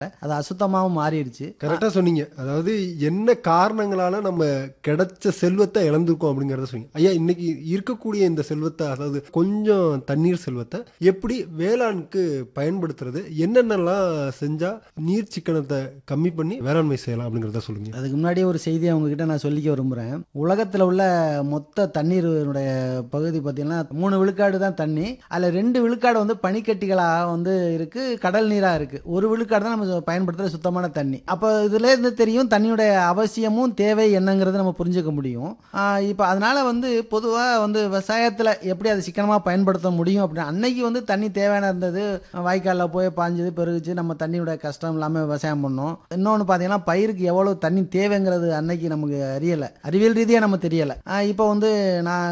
அது அசுத்தமாகவும் மாறிடுச்சு கரெக்டா சொன்னீங்க அதாவது என்ன காரணங்களால நம்ம கிடைச்ச செல்வத்தை இழந்திருக்கோம் அப்படிங்கறத சொன்னீங்க ஐயா இன்னைக்கு இருக்கக்கூடிய இந்த செல்வத்தை அதாவது கொஞ்சம் தண்ணீர் செல்வத்தை எப்படி வேளாண்க்கு பயன்படுத்துறது என்னென்னலாம் செஞ்சா நீர் சிக்கனத்தை கம்மி பண்ணி வேளாண்மை செய்யலாம் அப்படிங்கறத சொல்லுங்க அதுக்கு முன்னாடி ஒரு செய்தியை உங்ககிட்ட நான் சொல்லிக்க விரும்புகிறேன் உலகத்தில் உள்ள மொத்த தண்ணீருடைய பகுதி பார்த்தீங்கன்னா மூணு விழுக்காடு தான் தண்ணி அதில் ரெண்டு விழுக்காடு வந்து பனிக்கட்டிகளாக வந்து இருக்கு கடல் நீராக இருக்கு ஒரு விழுக்காடு தான் நம்ம பயன்படுத்துகிற சுத்தமான தண்ணி அப்போ இதுல இருந்து தெரியும் தண்ணியுடைய அவசியமும் தேவை என்னங்கிறத நம்ம புரிஞ்சுக்க முடியும் இப்போ அதனால வந்து பொதுவாக வந்து விவசாயத்தில் எப்படி அதை சிக்கனமாக பயன்படுத்த முடியும் அப்படின்னு அன்னைக்கு வந்து தண்ணி தேவையான இருந்தது வாய்க்காலில் போய் பாஞ்சது பெருகுச்சு நம்ம தண்ணியோட கஷ்டம் இல்லாமல் விவசாயம் பண்ணோம் இன்னொன்று பார்த்தீங்கன்னா பயிருக்கு எவ்வளோ தண்ணி தேவைங்கிறது அன்னைக்கு நமக்கு அறியலை அறிவியல் ரீதியாக நம்ம தெரியலை இப்போ வந்து நான்